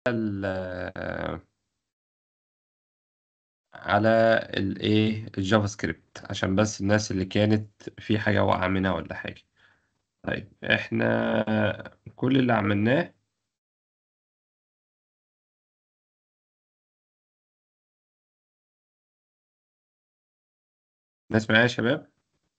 ال على الايه الجافا سكريبت عشان بس الناس اللي كانت في حاجة واقعة منها ولا حاجة طيب احنا كل اللي عملناه ناس معايا يا شباب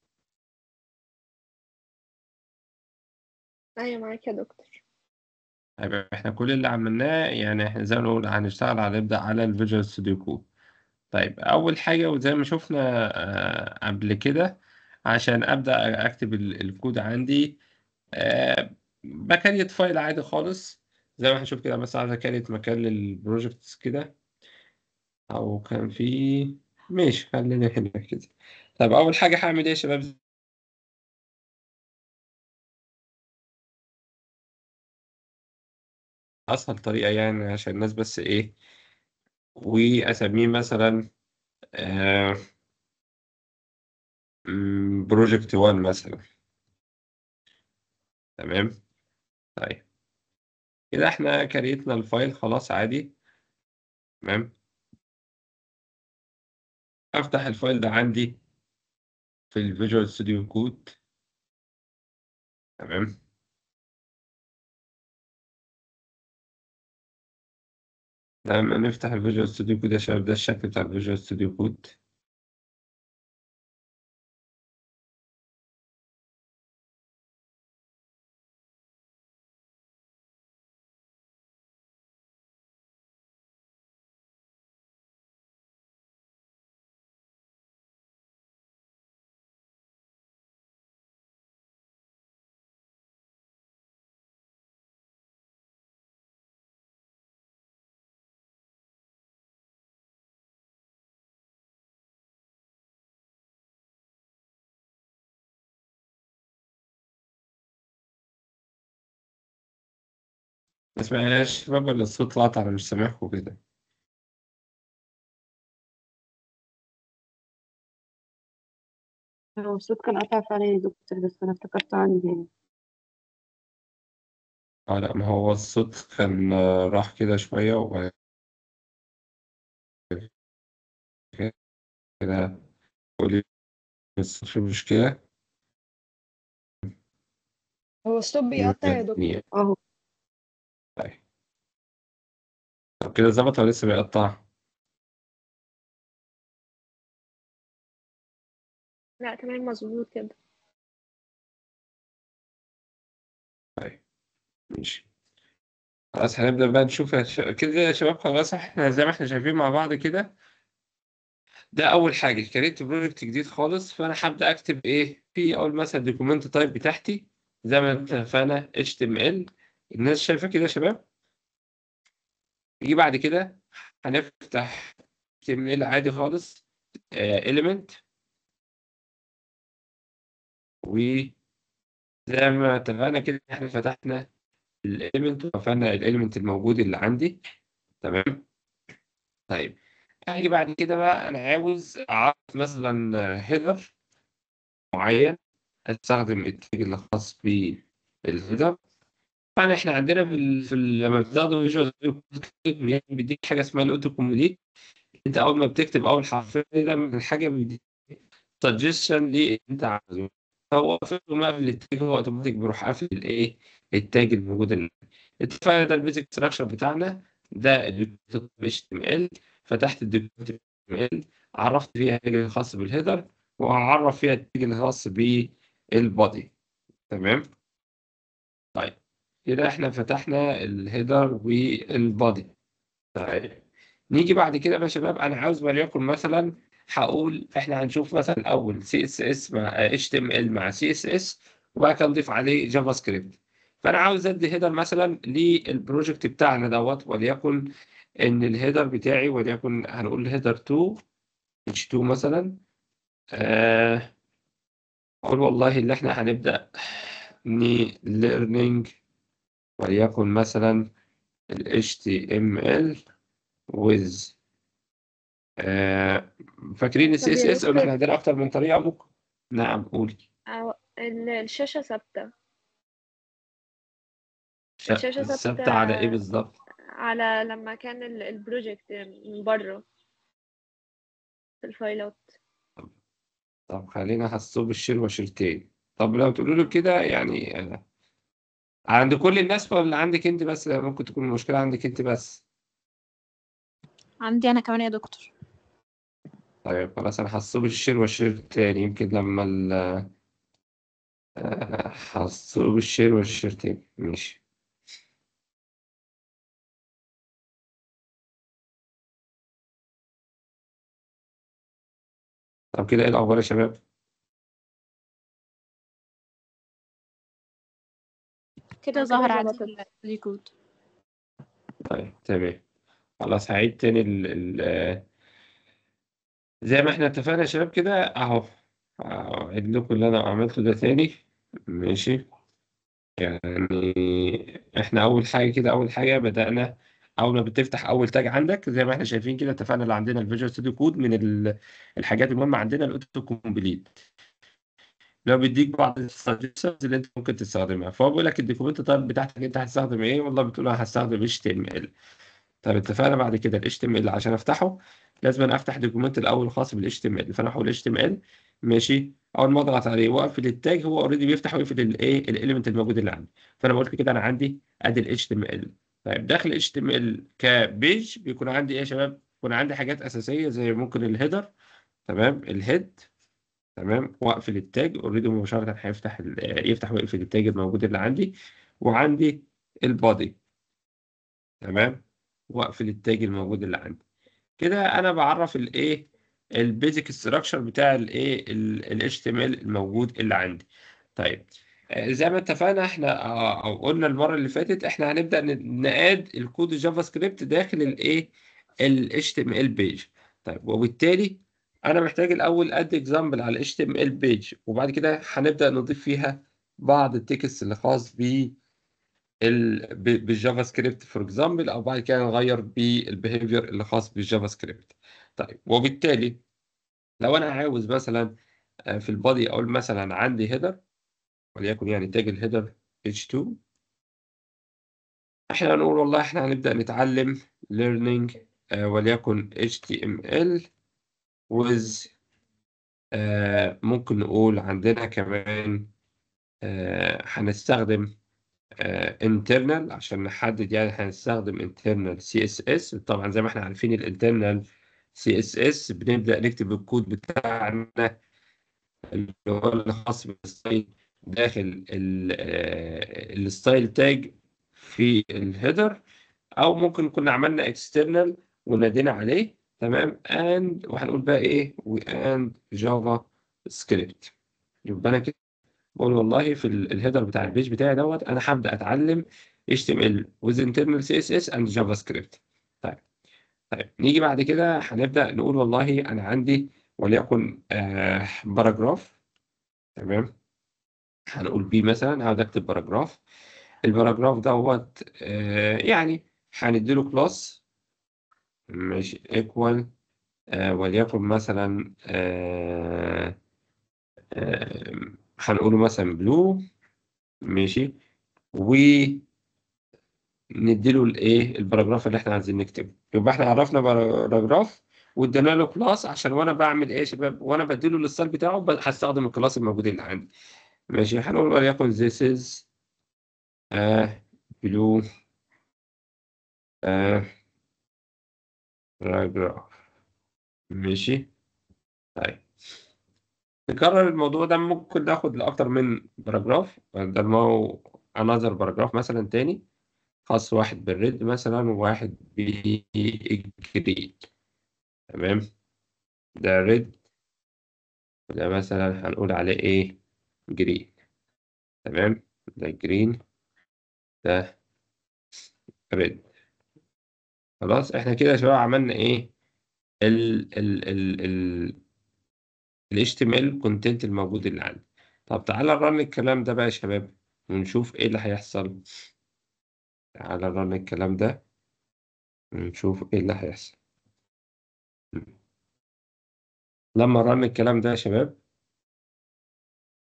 أيوة معاك يا دكتور طيب احنا كل اللي عملناه يعني احنا زي ما نقول هنشتغل على نبدأ على الفيجوال ستوديو كود طيب أول حاجة وزي ما شفنا آه، قبل كده عشان أبدأ أكتب ال- الكود عندي آه، بكريت فايل عادي خالص زي ما هنشوف كده مثلا عايز أكريت مكان للبروجكتس كده أو كان في ماشي خلينا هنا كده طيب أول حاجة هعمل إيه يا شباب أسهل طريقة يعني عشان الناس بس إيه وأسميه مثلا بروجكت 1 مثلا تمام طيب كده احنا كريتنا الفايل خلاص عادي تمام افتح الفايل ده عندي في الفيجوال ستوديو كود تمام لما نفتح الفيجوال ستوديو كود يا شباب ده الشكل بتاع الفيجوال ستوديو كود ما سمعناش يا شباب ولا الصوت قاطع انا مش سامعكم كده هو الصوت كان قطع فعلا يا دكتور بس أنا افتكرت عندي يعني اه لا ما هو الصوت كان آه، راح كده شوية وبعد كده قولي الصوت في مشكلة هو الصوت بيقطع يا دكتور يعني أهو طيب طب كده ظبط ولا لسه بيقطع؟ لا تمام مظبوط كده طيب ماشي خلاص هنبدأ بقى نشوف يا ش- كده يا شباب خلاص احنا زي ما احنا شايفين مع بعض كده ده أول حاجة كريت بروجكت جديد خالص فأنا هبدأ أكتب إيه في أول مثلا دوكيمنت تايب بتاعتي زي ما اتفقنا HTML الناس شايفة كده يا شباب يجي بعد كده هنفتح HTML عادي خالص آه element وزي ما اتفقنا كده احنا فتحنا الاليمنت وقفلنا الاليمنت الموجود اللي عندي تمام طيب هاجي بعد كده بقى انا عاوز اعرف مثلا هيدر معين استخدم التاج اللي خاص بالهيدر طبعا احنا عندنا في, ال... في ال... لما بتستخدم فيجوال يعني بيديك حاجه اسمها الاوتو كومبليت انت اول ما بتكتب اول حرفين ده من الحاجه بيديك سجشن اللي انت عاوزه هو فكره ما في التاج هو اوتوماتيك بيروح قافل الايه التاج الموجود اللي اتفقنا ده البيزك ستراكشر بتاعنا ده الدوكيمنت اتش تي ام ال فتحت الدوكيمنت اتش تي ام ال عرفت فيها التاج الخاص بالهيدر وهعرف فيها التاج الخاص بالبادي تمام طيب كده احنا فتحنا الهيدر والبادي طيب نيجي بعد كده بقى يا شباب انا عاوز وليكن مثلا هقول احنا هنشوف مثلا الاول سي اس اس مع اتش تي ام ال مع سي اس اس وبعد كده نضيف عليه جافا سكريبت فانا عاوز ادي هيدر مثلا للبروجكت بتاعنا دوت وليكن ان الهيدر بتاعي وليكن هنقول هيدر 2 اتش 2 مثلا آه، اقول والله اللي احنا هنبدا ني learning وليكن مثلا ال HTML with آه، فاكرين ال طب يا CSS ولا دكتور. احنا عندنا اكتر من طريقه ممكن نعم قولي أو ال- الشاشة ثابتة شا- الشاشة ثابتة ثابته على ايه بالظبط على لما كان ال- البروجكت من بره في الفايلات طب خلينا حاسوب الشير وشيرتين طب لو تقولوا له كده يعني آه، عند كل الناس ولا عندك انت بس ممكن تكون المشكلة عندك انت بس عندي انا كمان يا دكتور طيب خلاص انا حاسوب الشير والشيرتين يمكن لما ال آه، حاسوب الشير والشيرتين ماشي طب كده ايه الأخبار يا شباب؟ كده آه، ظهر كده عندي ظبطت. الكود طيب تمام خلاص هعيد تاني ال ال آه، زي ما احنا اتفقنا يا شباب كده اهو هعيد لكم اللي انا عملته ده تاني ماشي يعني احنا اول حاجه كده اول حاجه بدانا اول ما بتفتح اول تاج عندك زي ما احنا شايفين كده اتفقنا اللي عندنا الفيجوال ستوديو كود من ال- الحاجات المهمه عندنا الاوتو كومبليت لو بيديك بعض السجستشنز اللي انت ممكن تستخدمها فهو بيقول لك الدوكيومنت طيب بتاعتك انت هتستخدم ايه والله بتقول انا هستخدم اتش تي ام ال طب اتفقنا بعد كده ال HTML عشان افتحه لازم أنا افتح دوكيمنت الاول الخاص بال HTML فانا هقول HTML ماشي اول ما اضغط عليه واقفل التاج هو اوريدي بيفتح ويقفل الايه الاليمنت الموجود اللي عندي فانا قلت كده انا عندي ادي ال HTML طيب داخل ال HTML كبيج بيكون عندي ايه يا شباب بيكون عندي حاجات اساسيه زي ممكن الهيدر تمام الهيد تمام واقفل التاج اوريدي مباشره هيفتح ال- يفتح ويقفل التاج الموجود اللي عندي وعندي البادي تمام واقفل التاج الموجود اللي عندي كده انا بعرف الايه البيزك ستراكشر بتاع الايه ال HTML الموجود اللي عندي طيب آه، زي ما اتفقنا احنا آه، او قلنا المره اللي فاتت احنا هنبدا ن- نقاد الكود الجافا سكريبت داخل الايه ال HTML بيج طيب وبالتالي انا محتاج الاول اد اكزامبل على ال HTML بيج وبعد كده هنبدا نضيف فيها بعض التكست اللي خاص بيه ال- ب- بالجافا سكريبت فور اكزامبل او بعد كده نغير بالبيهيفير اللي خاص بالجافا سكريبت طيب وبالتالي لو انا عاوز مثلا آه، في البادي اقول مثلا عندي هيدر وليكن يعني تاج الهيدر h2 احنا هنقول والله احنا هنبدأ نتعلم learning آه، وليكن HTML with آه، ممكن نقول عندنا كمان آه، هنستخدم آه، internal عشان نحدد يعني هنستخدم internal CSS طبعا زي ما احنا عارفين الانترنال CSS بنبدأ نكتب الكود بتاعنا اللي هو الخاص بالستايل داخل ال- آه، الستايل تاج في الهيدر او ممكن كنا عملنا external ونادينا عليه تمام and وهنقول بقى ايه و and جافا سكريبت يبقى انا كده بقول والله في ال- الهيدر بتاع البيج بتاعي دوت انا هبدا اتعلم HTML with internal CSS and JavaScript طيب طيب نيجي بعد كده هنبدا نقول والله انا عندي وليكن آه باراجراف تمام هنقول بيه مثلا هقعد اكتب باراجراف الباراجراف دوت آه يعني هنديله كلاس ماشي ايكوال آه وليكن مثلا آه آه هنقوله مثلا بلو ماشي ونديله الايه الباراجراف اللي احنا عايزين نكتبه يبقى احنا عرفنا باراجراف وادينا له كلاس عشان وانا بعمل ايه يا شباب وانا بديله الستايل بتاعه ب- هستخدم الكلاس الموجود اللي عندي ماشي هنقول وليكن this is a blue آه paragraph ماشي طيب نكرر الموضوع ده ممكن ناخد لأكتر من باراجراف ده ما هو another باراجراف مثلا تاني خاص واحد بالريد مثلا وواحد بالجرين تمام ده ريد ده مثلا هنقول عليه ايه جرين تمام ده جرين ده ريد خلاص احنا كده يا شباب عملنا ايه ال ال ال ال ال HTML كونتنت الموجود اللي عندي طب تعالى نرن الكلام ده بقى يا شباب ونشوف ايه اللي هيحصل تعالى نرن الكلام ده ونشوف ايه اللي هيحصل لما رن الكلام ده يا شباب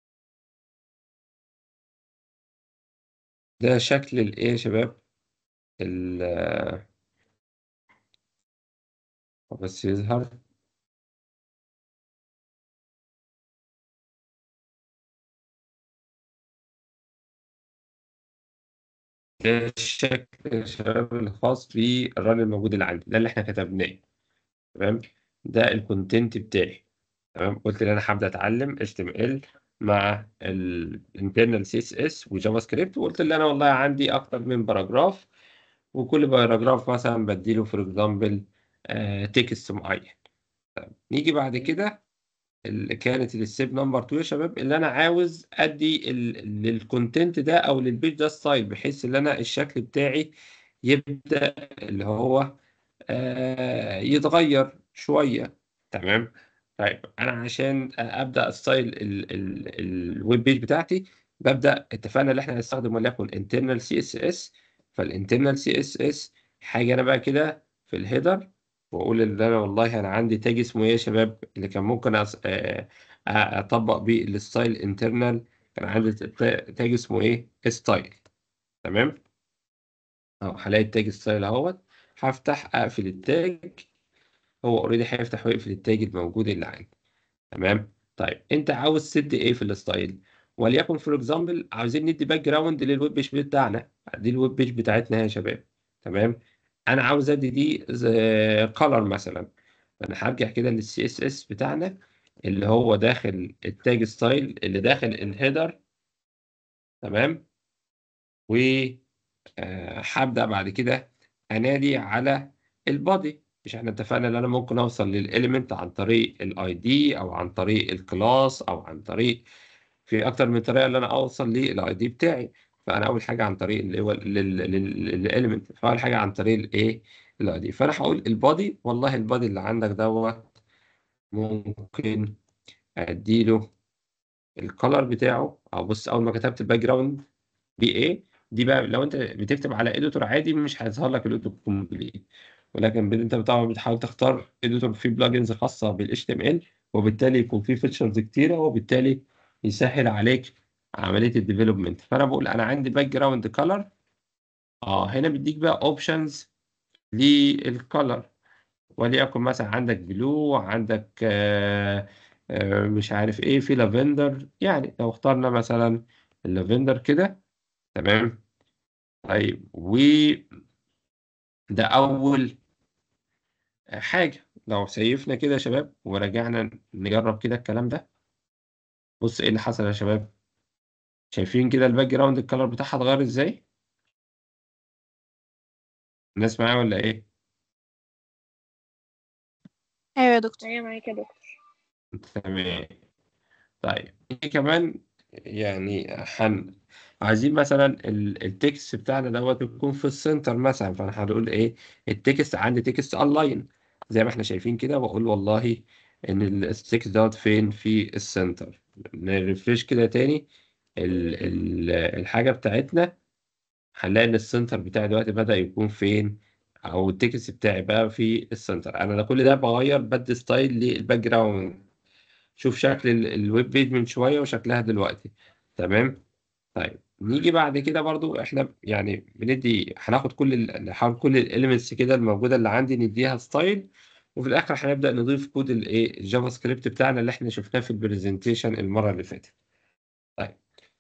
ده شكل الايه يا شباب ال بس يظهر ده الشكل يا شباب الخاص بالرن الموجود اللي عندي ده اللي احنا كتبناه تمام ده الكونتنت بتاعي تمام قلت ان انا هبدا اتعلم HTML مع الانترنال سي اس اس وجافا سكريبت وقلت ان انا والله عندي اكتر من باراجراف وكل باراجراف مثلا بديله فور اكزامبل تكست معين طيب، نيجي بعد كده اللي كانت الستيب نمبر 2 يا شباب اللي انا عاوز ادي ال- للكونتنت ده او للبيج ده ستايل بحيث ان انا الشكل بتاعي يبدا اللي هو آه، يتغير شويه تمام طيب انا عشان ابدا ستايل ال- ال- الويب بيج بتاعتي ببدا اتفقنا ان احنا هنستخدم وليكن internal سي اس اس فالانترنال سي اس اس حاجه انا بقى كده في الهيدر واقول ان انا والله انا عندي تاج اسمه ايه يا شباب اللي كان ممكن أص... آه، آه، اطبق بيه الستايل انترنال كان عندي تا- تاج اسمه ايه ستايل تمام اهو هلاقي التاج ستايل اهوت هفتح اقفل التاج هو اوريدي هيفتح ويقفل التاج الموجود اللي عندي تمام طيب انت عاوز تدي ايه في الستايل وليكن فور اكزامبل عاوزين ندي باك جراوند للويب بيج بتاعنا دي الويب بيج بتاعتنا يا شباب تمام انا عاوز ادي دي كلر مثلا انا هرجع كده للسي اس اس بتاعنا اللي هو داخل التاج ستايل اللي داخل الهيدر تمام و آه، هبدا بعد كده انادي على البادي مش احنا اتفقنا ان انا ممكن اوصل للاليمنت عن طريق الاي دي او عن طريق الكلاس او عن طريق في اكتر من طريقه ان انا اوصل للاي دي بتاعي فانا اول حاجه عن طريق اللي هو الاليمنت فاول حاجه عن طريق الايه الاي دي فانا هقول البادي والله البادي اللي عندك دوت ممكن اديله الكلر بتاعه او بص اول ما كتبت الباك جراوند دي ايه دي بقى لو انت بتكتب على اديتور عادي مش هيظهر لك الاديتور كومبليت ولكن انت طبعا بتحاول تختار اديتور فيه بلجنز خاصه بال HTML وبالتالي يكون فيه فيتشرز كتيره وبالتالي يسهل عليك عمليه الديفلوبمنت فانا بقول انا عندي باك جراوند كلر اه هنا بيديك بقى اوبشنز للكلر وليكن مثلا عندك بلو عندك آه آه مش عارف ايه في لافندر يعني لو اخترنا مثلا اللافندر كده تمام طيب و ده اول حاجه لو سيفنا كده يا شباب ورجعنا نجرب كده الكلام ده بص ايه اللي حصل يا شباب شايفين كده الباك جراوند الكلر بتاعها اتغير ازاي الناس معايا ولا ايه ايوه يا دكتور ايوه معاك يا دكتور تمام طيب ايه كمان يعني هن عايزين مثلا ال- التكست بتاعنا دوت يكون في السنتر مثلا فانا هنقول ايه التكست عندي تكست اونلاين زي ما احنا شايفين كده واقول والله ان ال- التكست دوت فين في السنتر نرفرش كده تاني ال ال الحاجه بتاعتنا هنلاقي ان السنتر بتاعي دلوقتي بدأ يكون فين او التكست بتاعي بقى في السنتر انا ده كل ده بغير بدي ستايل للباك جراوند شوف شكل ال- الويب بيج من شويه وشكلها دلوقتي تمام طيب نيجي بعد كده برضو احنا يعني بندي هناخد كل ال- نحاول كل الاليمنتس كده الموجوده اللي عندي نديها ستايل وفي الاخر هنبدا نضيف كود الايه الجافا سكريبت بتاعنا اللي احنا شفناه في البرزنتيشن المره اللي فاتت طيب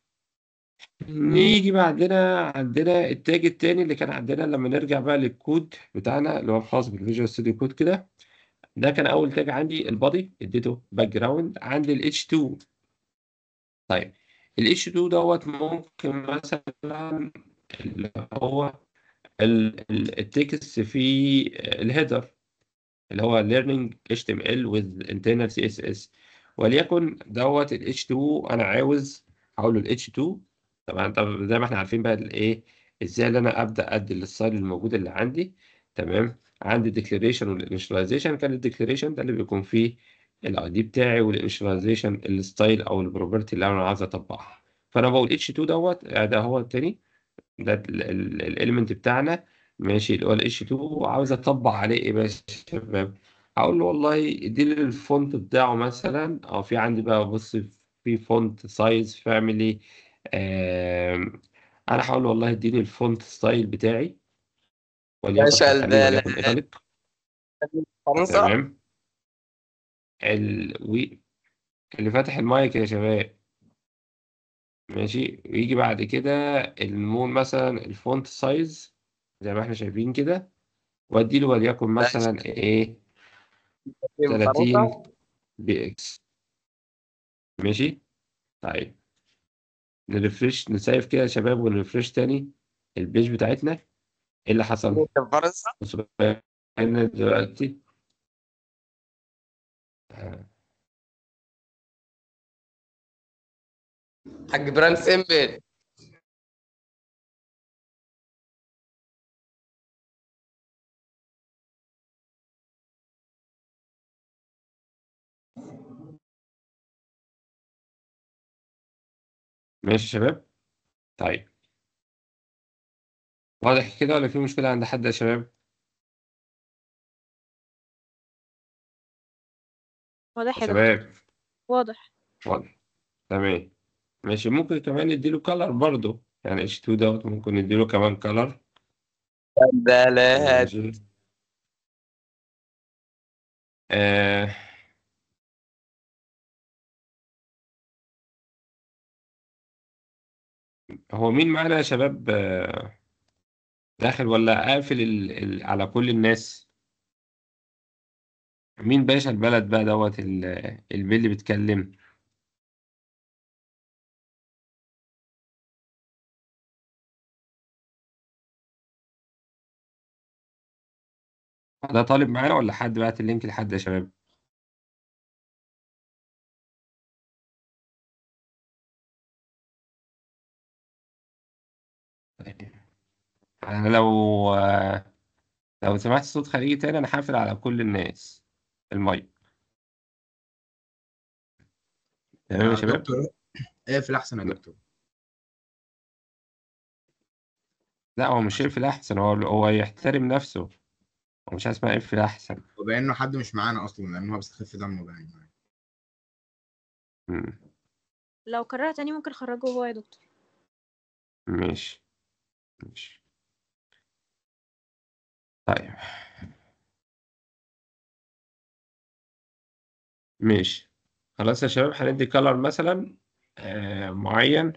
نيجي بعدنا عندنا التاج التاني اللي كان عندنا لما نرجع بقى للكود بتاعنا اللي هو الخاص بالفيجوال ستوديو كود كده ده كان اول تاج عندي البادي اديته باك جراوند عندي ال H2 طيب ال H2 دوت ممكن مثلا اللي هو ال- ال- التكست في الهيدر اللي هو learning HTML with internal CSS وليكن دوت ال H2 انا عاوز هقول له ال H2 طبعا طب زي ما احنا عارفين بقى الايه ازاي اللي انا ابدا ادي الستايل الموجود اللي عندي تمام عندي declaration والinitialization كان الديكلاريشن ده اللي بيكون فيه الاي دي بتاعي والinitialization الستايل او البروبرتي اللي انا عايز اطبقها فانا بقول H2 دوت ده هو التاني ده الاليمنت بتاعنا ماشي اللي هو الاتش 2 وعاوز اطبق عليه ايه بقى يا شباب هقول له والله اديني الفونت بتاعه مثلا او في عندي بقى بص في فونت سايز فاميلي انا هقول له والله اديني الفونت ستايل بتاعي وليكن باشا هخليه وليكن البلد. ايطاليك فرنسا تمام ال... وي... اللي فاتح المايك يا شباب ماشي ويجي بعد كده المون مثلا الفونت سايز زي ما احنا شايفين كده واديله وليكن مثلا ايه 30 بي اكس ماشي طيب نرفرش نسيف كده يا شباب ونرفرش تاني البيج بتاعتنا ايه اللي حصل؟ فرنسا بصوا بقى هنا دلوقتي آه، حق براند سيمبل ماشي يا شباب طيب واضح كده ولا في مشكلة عند حد يا شباب؟ واضح يا يا دكتور شباب واضح واضح تمام ماشي ممكن كمان نديله كلر برضو يعني اتش 2 دوت ممكن نديله كمان كلر بلد ماشي آه هو مين معانا يا شباب آه، داخل ولا قافل ال... ال... على كل الناس مين باشا البلد بقى دوت ال... البي اللي بيتكلم ده طالب معانا ولا حد بعت اللينك لحد يا شباب انا لو آه، لو سمعت صوت خارجي تاني انا هقفل على كل الناس المايك تمام يا يا شباب دكتور اقفل احسن يا دكتور لا هو مش يقفل احسن هو هو يحترم نفسه هو مش اسمها يقفل احسن وبانه حد مش معانا اصلا لان هو بيستخف دمه باين مم. لو كررها تاني ممكن اخرجه هو يا دكتور ماشي ماشي طيب ماشي خلاص يا شباب هندي كلر مثلا آه معين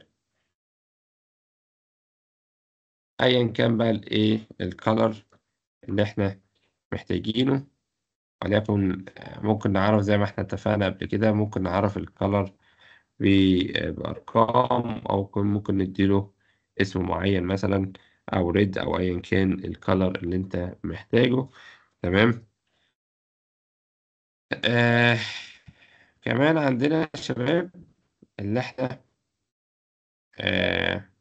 ايا كان بقى الايه الكلر اللي احنا محتاجينه وليكن آه، ممكن نعرف زي ما احنا اتفقنا قبل كده ممكن نعرف الكلر بأرقام أو كن- ممكن نديله اسم معين مثلا أو ريد أو أيا كان الكلر اللي أنت محتاجه تمام آه كمان عندنا يا شباب اللي احنا آه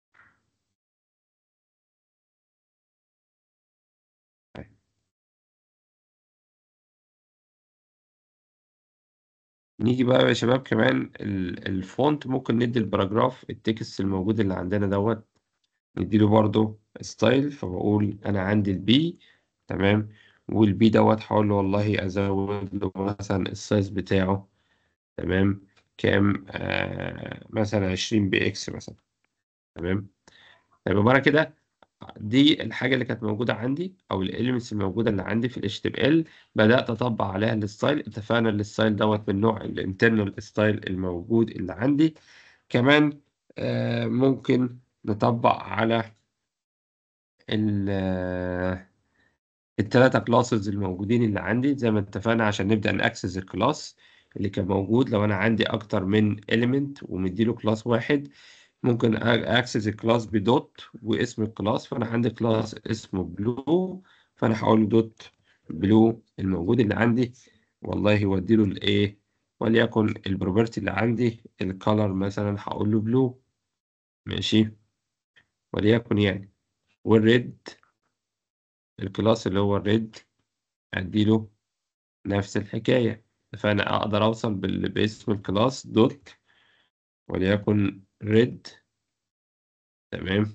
نيجي بقى يا شباب كمان ال- الفونت ممكن ندي الباراجراف التكست الموجود اللي عندنا دوت نديله برضو ستايل فبقول انا عندي البي تمام والبي دوت هقول له والله ازود له مثلا السايز بتاعه تمام كام آه مثلا 20 بي اكس مثلا تمام يبقى مرة كده دي الحاجة اللي كانت موجودة عندي أو الإليمنتس الموجودة اللي عندي في ال HTML بدأت أطبق عليها الستايل اتفقنا الستايل دوت من نوع الانترنال ستايل الموجود اللي عندي كمان آه ممكن نطبق على ال التلاتة كلاسز الموجودين اللي عندي زي ما اتفقنا عشان نبدأ نأكسس الكلاس اللي كان موجود لو أنا عندي أكتر من element ومديله كلاس واحد ممكن أكسس الكلاس بدوت واسم الكلاس فأنا عندي كلاس اسمه بلو فأنا هقول له دوت بلو الموجود اللي عندي والله وديله الإيه وليكن البروبرتي اللي عندي الكالر مثلا هقول له بلو ماشي وليكن يعني والريد الكلاس اللي هو الريد اديله نفس الحكاية فأنا أقدر أوصل بال- باسم الكلاس دوت وليكن ريد تمام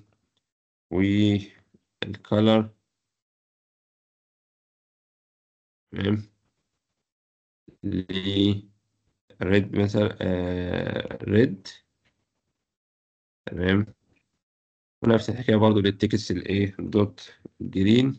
والكالر تمام ريد مثلا ريد تمام ونفس الحكاية برضو للتكست الايه دوت جرين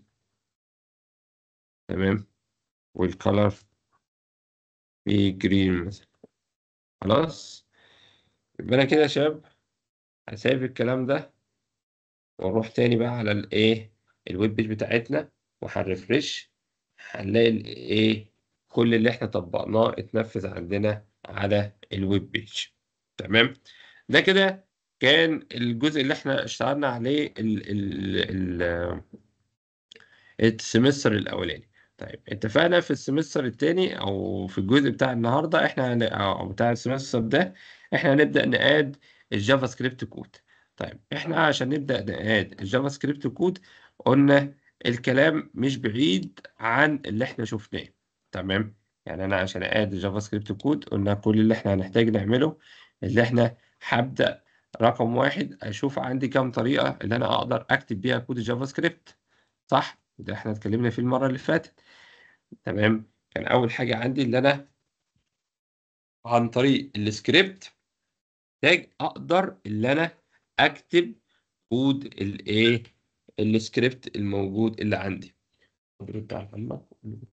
تمام والكلر في جرين مثلا خلاص يبقى انا كده يا شباب هسيب الكلام ده واروح تاني بقى على الايه الويب بيج بتاعتنا وهنرفرش هنلاقي الايه كل اللي احنا طبقناه اتنفذ عندنا على الويب بيج تمام ده كده كان الجزء اللي احنا اشتغلنا عليه ال ال ال السمستر الاولاني طيب اتفقنا في السمستر التاني او في الجزء بتاع النهارده احنا هن- او بتاع السمستر ده احنا هنبدا نقاد الجافا سكريبت كود طيب احنا عشان نبدا نقاد الجافا سكريبت كود قلنا الكلام مش بعيد عن اللي احنا شفناه تمام يعني انا عشان اقاد الجافا سكريبت كود قلنا كل اللي احنا هنحتاج نعمله اللي احنا هبدا رقم واحد اشوف عندي كام طريقه اللي انا اقدر اكتب بيها كود الجافا سكريبت صح ده احنا اتكلمنا فيه المره اللي فاتت تمام كان اول حاجه عندي اللي انا عن طريق السكريبت محتاج اقدر اللي انا اكتب كود الايه السكريبت الموجود اللي عندي بتاع محمد.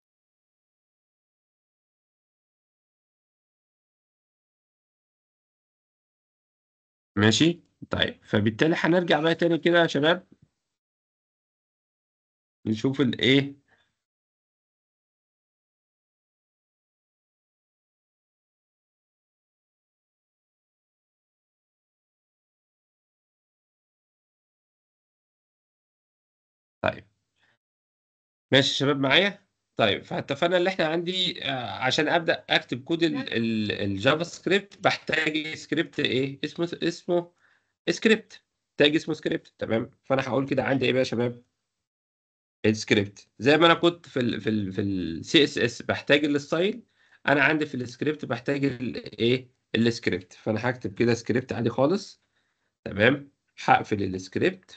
ماشي طيب فبالتالي هنرجع بقى تاني كده يا شباب نشوف الايه طيب ماشي يا شباب معايا طيب فاتفقنا اللي احنا عندي آه، عشان ابدا اكتب كود ال- ال- الجافا سكريبت بحتاج سكريبت ايه اسمه اسمه سكريبت تاج اسمه سكريبت تمام فانا هقول كده عندي ايه بقى يا شباب السكريبت زي ما انا كنت في ال في ال في السي اس اس بحتاج الستايل انا عندي في السكريبت بحتاج الايه السكريبت فانا هكتب كده سكريبت عادي خالص تمام هقفل السكريبت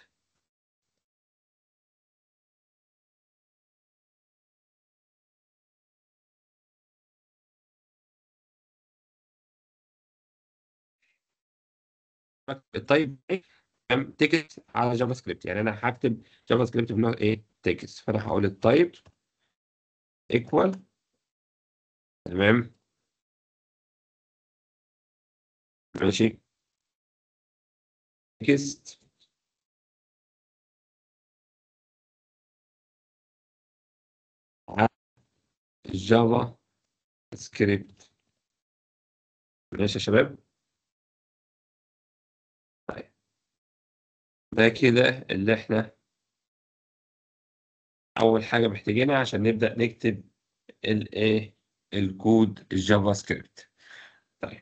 طيب ايه تمام تكست على جافا سكريبت يعني انا هكتب جافا سكريبت بنوع ايه تكست فانا هقول التايب ايكوال تمام ماشي تكست على الجافا سكريبت ماشي يا شباب طيب ده كده اللي احنا اول حاجه محتاجينها عشان نبدا نكتب الايه الكود الجافا سكريبت طيب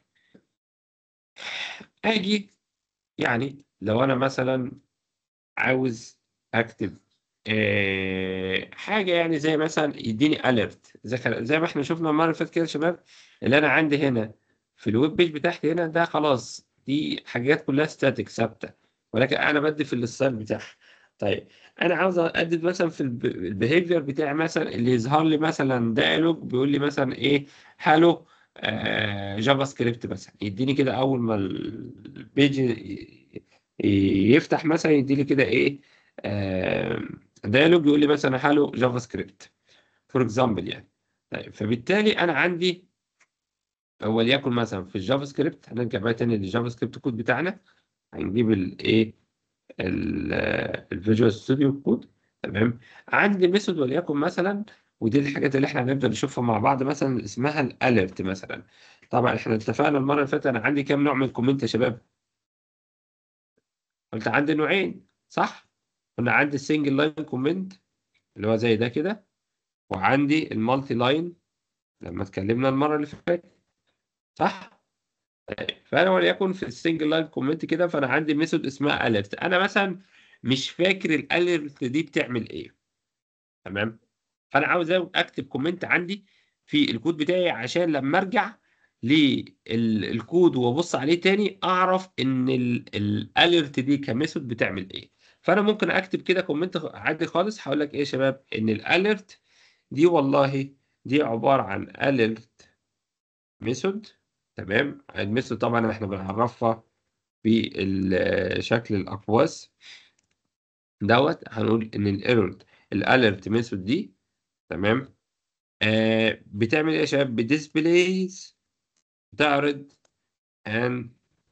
اجي يعني لو انا مثلا عاوز اكتب آه حاجه يعني زي مثلا يديني اليرت زي خ- زي ما احنا شفنا المره اللي فاتت كده يا شباب اللي انا عندي هنا في الويب بيج بتاعتي هنا ده خلاص دي حاجات كلها ستاتيك ثابته ولكن انا بدي في الستايل بتاعها طيب انا عاوز اقدم مثلا في البيهيفير بتاعي مثلا اللي يظهر لي مثلا دايلوج بيقول لي مثلا ايه هالو آه جافا سكريبت مثلا يديني كده اول ما البيج ي- ي- يفتح مثلا يديني كده ايه آه دايلوج يقول لي مثلا هالو جافا سكريبت فور اكزامبل يعني طيب فبالتالي انا عندي وليكن مثلا في الجافا سكريبت هنرجع بقى تاني للجافا سكريبت كود بتاعنا هنجيب الايه الفيجوال ستوديو كود تمام عندي ميثود وليكن مثلا ودي الحاجات اللي احنا هنبدا نشوفها مع بعض مثلا اسمها الاليرت مثلا طبعا احنا اتفقنا المره اللي فاتت انا عندي كام نوع من الكومنت يا شباب قلت عندي نوعين صح قلنا عندي السنجل لاين كومنت اللي هو زي ده كده وعندي المالتي لاين لما اتكلمنا المره اللي فاتت صح فانا وليكن في السنجل لاين كومنت كده فانا عندي ميثود اسمها اليرت انا مثلا مش فاكر الاليرت دي بتعمل ايه تمام فانا عاوز اكتب كومنت عندي في الكود بتاعي عشان لما ارجع للكود وابص عليه تاني اعرف ان الاليرت دي كميثود بتعمل ايه فانا ممكن اكتب كده كومنت عادي خالص هقول لك ايه يا شباب ان الاليرت دي والله دي عباره عن اليرت ميثود تمام الميثود طبعا احنا بنعرفها بشكل الاقواس دوت هنقول ان الايرور الاليرت ميثود دي تمام آه بتعمل ايه يا شباب بديسبلايز بتعرض ان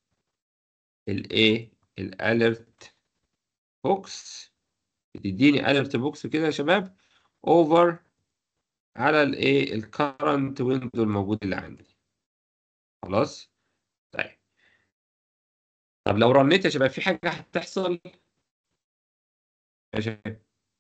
الايه الاليرت بوكس بتديني اليرت بوكس كده يا شباب اوفر على الايه الكرنت ويندو الموجود اللي عندي خلاص طيب طب لو رنيت يا شباب في حاجه هتحصل يا شباب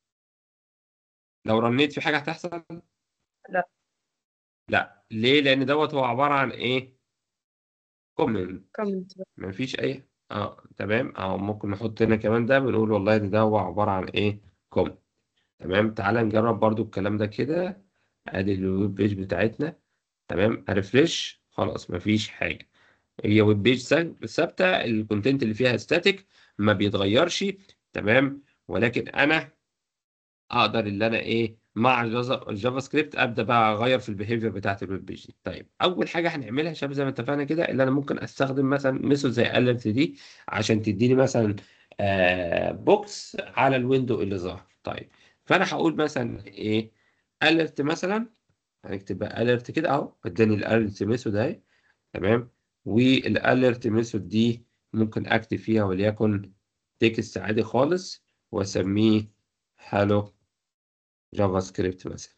لو رنيت في حاجه هتحصل لا. لا ليه لان دوت هو عباره عن ايه كومنت كومنت ما فيش اي اه تمام اه ممكن نحط هنا كمان ده بنقول والله ده, ده هو عباره عن ايه كومنت تمام تعال نجرب برضو الكلام ده كده ادي الويب بيج بتاعتنا تمام ارفرش خلاص ما فيش حاجه هي ويب بيج ثابته الكونتنت اللي فيها ستاتيك ما بيتغيرش تمام ولكن انا اقدر اللي انا ايه مع الجافا الجافا سكريبت ابدا بقى اغير في البيهيفير بتاعت الويب بيج دي طيب اول حاجه هنعملها يا شباب زي ما اتفقنا كده اللي انا ممكن استخدم مثلا ميثود زي اليرت دي عشان تديني مثلا آه بوكس على الويندو اللي ظهر طيب فانا هقول مثلا ايه اليرت مثلا هنكتب بقى اليرت كده اهو اداني الاليرت ميثود اهي تمام والاليرت ميثود دي ممكن اكتب فيها وليكن تكست عادي خالص واسميه هالو جافا سكريبت مثلا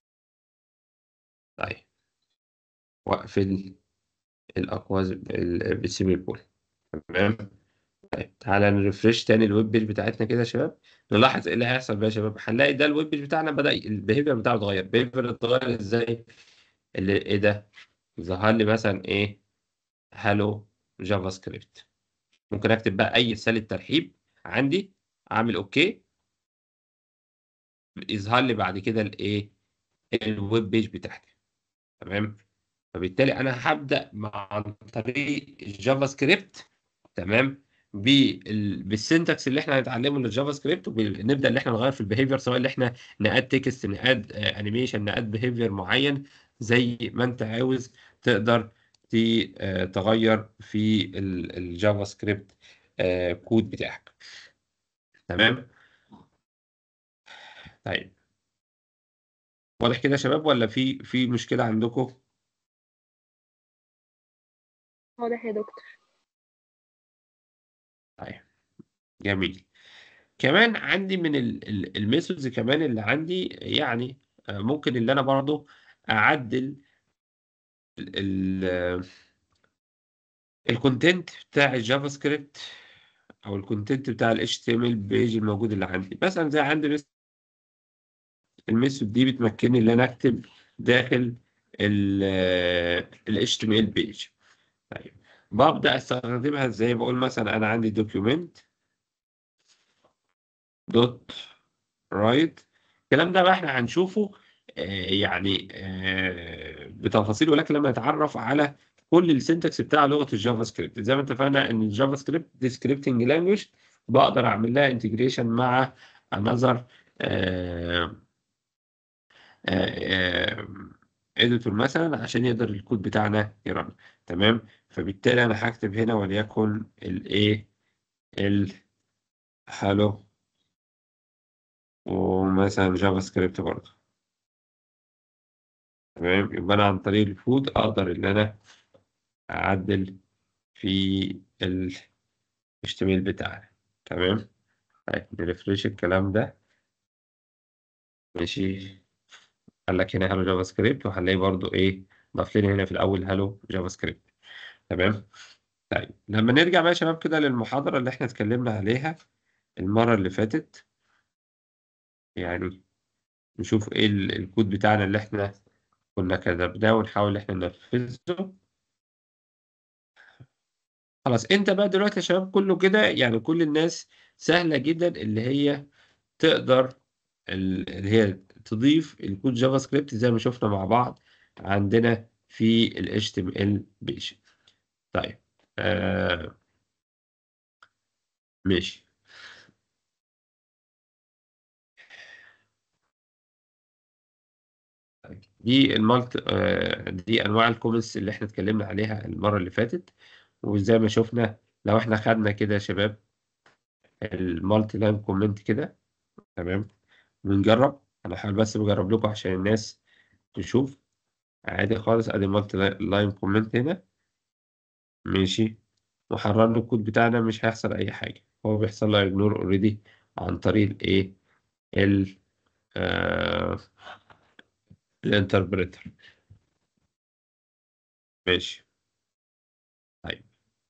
طيب واقفل الاقواس ال- بالسيمي كول تمام طيب تعالى نرفرش تاني الويب بيج بتاعتنا كده يا شباب نلاحظ ايه اللي هيحصل بقى يا شباب هنلاقي ده الويب بيج بتاعنا بدأ البيهيفير بتاعه اتغير البيهيفير اتغير ازاي اللي ايه ده ظهر لي مثلا ايه هالو جافا سكريبت ممكن اكتب بقى اي رساله ترحيب عندي اعمل اوكي يظهر لي بعد كده الايه الويب بيج بتاعتي تمام فبالتالي انا هبدا مع عن طريق الجافا سكريبت تمام بال... بالسنتكس اللي احنا هنتعلمه للجافا سكريبت ونبدا ان احنا نغير في البيهيفير سواء اللي احنا ناد تكست ناد انيميشن ناد بيهيفير معين زي ما انت عاوز تقدر ت- آه، تغير في ال- الجافا سكريبت آه، كود بتاعك تمام طيب واضح كده يا شباب ولا في في مشكله عندكم واضح يا دكتور طيب جميل كمان عندي من الميثودز كمان اللي عندي يعني آه، ممكن اللي انا برضو اعدل الكونتنت بتاع الجافا سكريبت او الكونتنت بتاع ال HTML بيج الموجود اللي عندي مثلا زي عندي مس- الميثود دي بتمكنني ان انا اكتب داخل ال ال HTML بيج طيب ببدأ استخدمها ازاي بقول مثلا انا عندي دوكيومنت دوت رايت الكلام ده بقى احنا هنشوفه آه، يعني آه، بتفاصيل ولكن لما نتعرف على كل السنتكس بتاع لغه الجافا سكريبت زي ما اتفقنا ان الجافا سكريبت دي سكريبتنج لانجوج بقدر اعمل لها انتجريشن مع انذر اديتور مثلا عشان يقدر الكود بتاعنا يرن تمام فبالتالي انا هكتب هنا وليكن الايه ال هالو ومثلا جافا سكريبت برضه تمام يبقى انا عن طريق الكود اقدر ان انا اعدل في ال HTML بتاعي تمام طيب نرفرش الكلام ده ماشي قال لك هنا هالو جافا سكريبت وهنلاقي برضو ايه ضاف لنا هنا في الاول هالو جافا سكريبت تمام طيب لما نرجع بقى يا شباب كده للمحاضرة اللي احنا اتكلمنا عليها المرة اللي فاتت يعني نشوف ايه ال- الكود بتاعنا اللي احنا كنا كتبناه ونحاول ان احنا ننفذه خلاص انت بقى دلوقتي يا شباب كله كده يعني كل الناس سهلة جدا اللي هي تقدر ال- اللي هي تضيف الكود جافا سكريبت زي ما شفنا مع بعض عندنا في ال HTML بيج طيب آه ماشي طيب. دي المالت آه دي انواع الكومنتس اللي احنا اتكلمنا عليها المرة اللي فاتت وزي ما شفنا لو احنا خدنا كده يا شباب المالتي لاين كومنت كده تمام ونجرب انا هحاول بس بجرب لكم عشان الناس تشوف عادي خالص ادي المالتي لاين كومنت هنا ماشي وحررنا الكود بتاعنا مش هيحصل اي حاجه هو بيحصل له اجنور اوريدي عن طريق الايه ال آه الانتربريتر ماشي طيب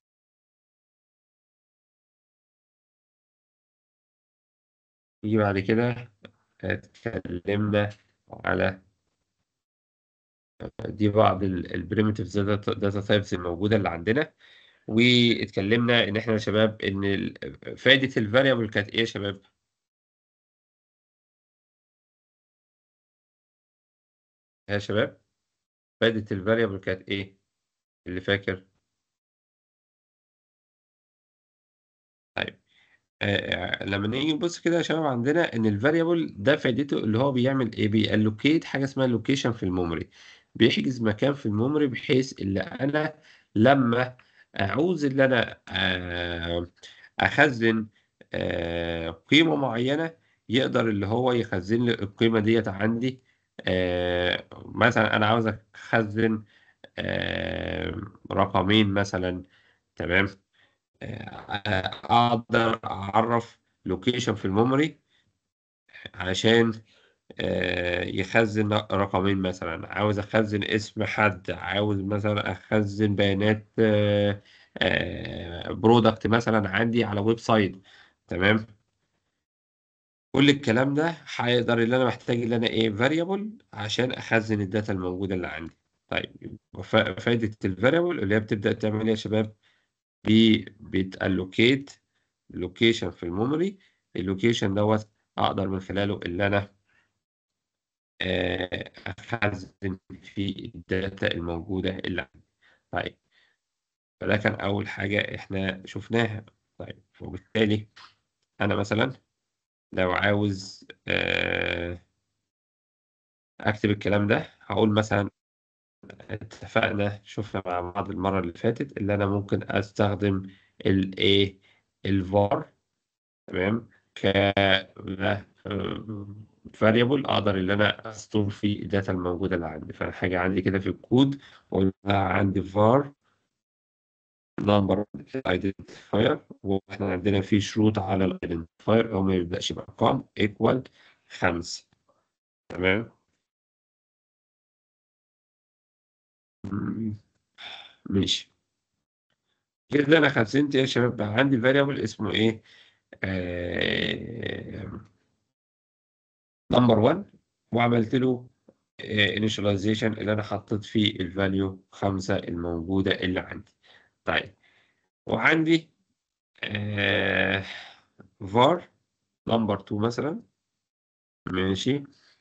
نيجي بعد كده اتكلمنا على دي بعض البريمتيف داتا تايبس الموجوده اللي عندنا واتكلمنا ان احنا يا شباب ان ال- فائده الفاريبل كانت ايه يا شباب؟ يا شباب فائده الفاريبل كانت ايه؟ اللي فاكر؟ طيب آه لما نيجي نبص كده يا شباب عندنا ان الفاريبل ده فائدته اللي هو بيعمل ايه بيالوكيت حاجه اسمها لوكيشن في الميموري بيحجز مكان في الميموري بحيث اللي انا لما اعوز اللي انا آه اخزن آه قيمه معينه يقدر اللي هو يخزن لي القيمه ديت عندي آه مثلا انا عاوز اخزن آه رقمين مثلا تمام اقدر اعرف لوكيشن في الميموري عشان آه، يخزن رقمين مثلا عاوز اخزن اسم حد عاوز مثلا اخزن بيانات برودكت مثلا عندي على ويب سايت تمام كل الكلام ده هيقدر اللي انا محتاج اللي انا ايه فاريبل عشان اخزن الداتا الموجوده اللي عندي طيب ف- فايده الفاريبل اللي هي بتبدا تعمل ايه يا شباب بي بتالوكيت لوكيشن في الميموري اللوكيشن دوت اقدر من خلاله اللي انا آه، اخزن فيه الداتا الموجوده اللي عندي طيب فده كان اول حاجه احنا شفناها طيب وبالتالي انا مثلا لو عاوز آه، اكتب الكلام ده هقول مثلا اتفقنا شفنا مع بعض المره اللي فاتت اللي انا ممكن استخدم الايه الفار تمام ك فاريبل اقدر ان انا استور فيه الداتا الموجوده اللي عندي فانا حاجه عندي كده في الكود وقلنا عندي var number identifier واحنا عندنا في شروط على الايدنتيفاير هو ما بيبداش بارقام equal خمسة تمام مم. ماشي كده انا خزنت يا شباب بقى عندي variable اسمه ايه آه... نمبر 1 وعملت له انيشاليزيشن اللي انا حطيت فيه الفاليو 5 الموجوده اللي عندي طيب وعندي آه var نمبر 2 مثلا ماشي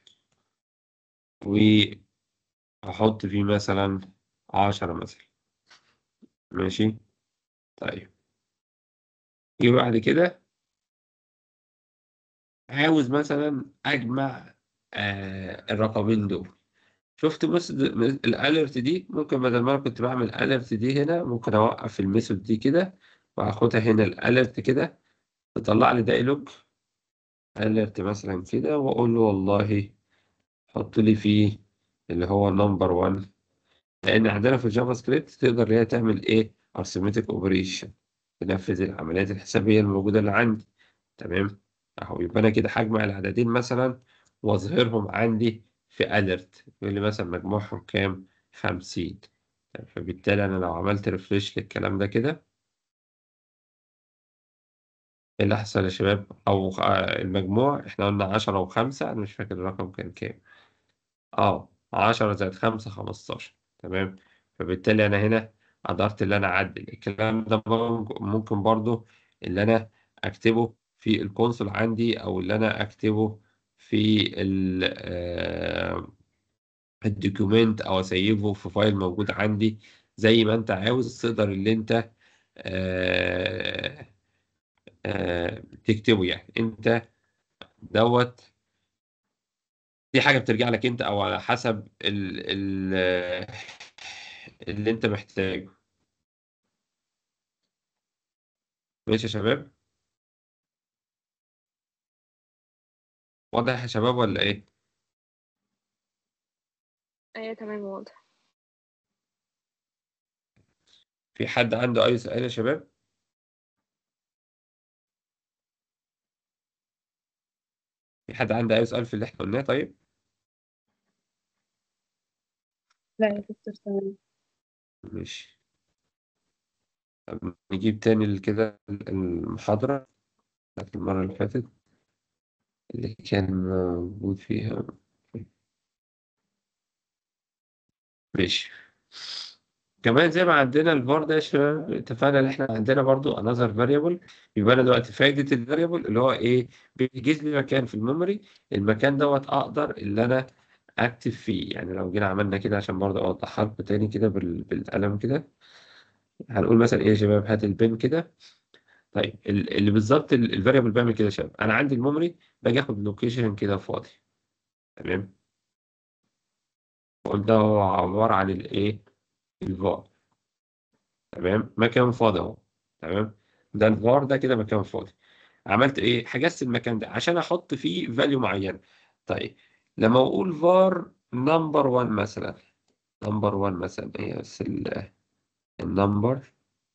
واحط فيه مثلا 10 مثلا ماشي طيب يبقى بعد كده عاوز مثلا اجمع آه الرقمين دول شفت بص الاليرت دي ممكن بدل ما انا كنت بعمل اليرت دي هنا ممكن اوقف الميثود دي كده واخدها هنا الاليرت كده تطلع لي دايلوج اليرت مثلا كده واقول له والله حط لي فيه اللي هو نمبر 1 لان عندنا في الجافا سكريبت تقدر هي تعمل ايه ارثماتيك اوبريشن تنفذ العمليات الحسابيه الموجوده اللي عندي تمام اهو يبقى انا كده هجمع العددين مثلا واظهرهم عندي في اليرت يقول لي مثلا مجموعهم كام 50 فبالتالي انا لو عملت ريفريش للكلام ده كده ايه اللي حصل يا شباب او آه، المجموع احنا قلنا 10 و5 انا مش فاكر الرقم كان كام اه 10 زائد 5 15 تمام فبالتالي انا هنا قدرت ان انا اعدل الكلام ده ممكن ممكن برضو اللي انا اكتبه في الكونسول عندي او اللي انا اكتبه في ال آه، الدوكيومنت او اسيفه في فايل موجود عندي زي ما انت عاوز تقدر اللي انت آه، آه، تكتبه يعني انت دوت دي حاجة بترجع لك انت او على حسب ال ال اللي انت محتاجه ماشي يا شباب واضح يا شباب ولا ايه ايوه تمام واضح في حد عنده اي سؤال يا شباب في حد عنده اي سؤال في اللي احنا قلناه طيب لا يا دكتور تمام ماشي طب نجيب تاني ال- كده المحاضرة بتاعت المرة اللي فاتت اللي كان موجود فيها ماشي كمان زي ما عندنا الفار ده يا شباب اتفقنا ان احنا عندنا برضو another variable يبقى انا دلوقتي فايدة الفاريبل اللي هو ايه بيجيز لي مكان في الميموري المكان دوت اقدر اللي انا اكتب فيه يعني لو جينا عملنا كده عشان برضو اوضحها لكم تاني كده بال- بالقلم كده هنقول مثلا ايه يا شباب هات البن كده طيب ال- اللي بالظبط الفاريبل بيعمل كده يا شباب انا عندي الميموري باجي اخد لوكيشن كده فاضي تمام وده هو عبارة عن الايه الفار تمام مكان فاضي اهو تمام ده الفار ده كده مكان فاضي عملت ايه حجزت المكان ده عشان احط فيه فاليو معينه طيب لما اقول فار نمبر 1 مثلا نمبر 1 مثلا هي بس النمبر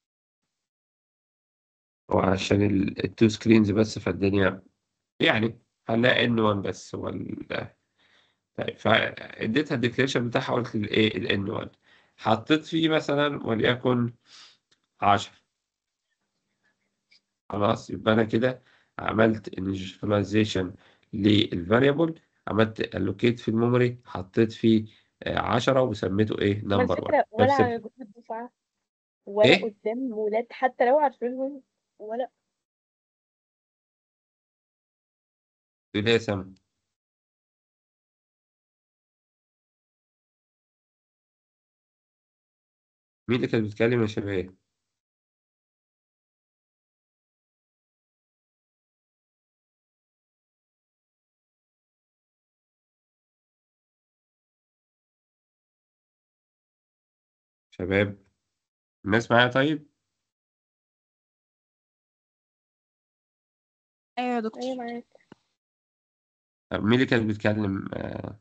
وعشان التو سكرينز بس فالدنيا يعني هنلاقي ان 1 بس هو ال- طيب فاديتها الديكليريشن بتاعها قلت الايه الان 1 حطيت فيه مثلا وليكن 10 خلاص يبقى انا كده عملت initialization للفاريبل عملت allocate في الميموري حطيت فيه آه، 10 وسميته ايه على نمبر 1 فكرة ولا نفس على ال- جروب الدفعة ولا ايه قدام ولاد حتى لو عارفينهم ولا تقول ايه يا سما مين اللي كانت بتتكلم يا شباب شباب الناس معايا طيب ايوه يا دكتور ايوه معاك طب مين اللي كانت بتتكلم آه،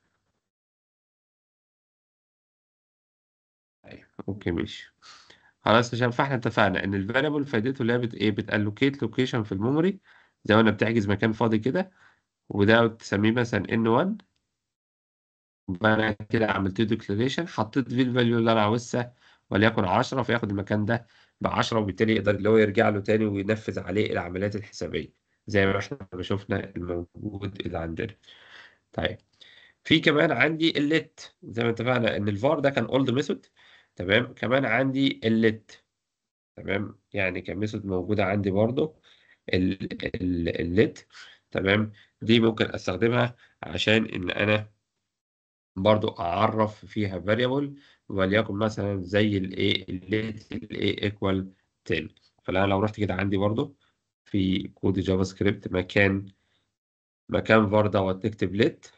ايوه اوكي ماشي خلاص يا شباب فاحنا اتفقنا ان الفاريبل فايدته اللي هي بت ايه بتالوكيت لوكيشن في الميموري زي ما انا بتحجز مكان فاضي كده وده تسميه مثلا n1 يبقى انا كده عملت له ديكلاريشن حطيت فيه الفاليو اللي انا عاوزها وليكن 10 فياخد المكان ده ب 10 وبالتالي يقدر اللي هو يرجع له تاني وينفذ عليه العمليات الحسابيه زي ما احنا شفنا الموجود اللي عندنا طيب في كمان عندي الليت زي ما اتفقنا ان الفار ده كان اولد ميثود تمام كمان عندي الليت تمام يعني كان ميثود موجوده عندي برضو الليت تمام دي ممكن استخدمها عشان ان انا برضو اعرف فيها variable وليكن مثلا زي الايه الليت الايه ايكوال 10 فانا لو رحت كده عندي برضو في كود جافا سكريبت مكان مكان var دوت تكتب ليت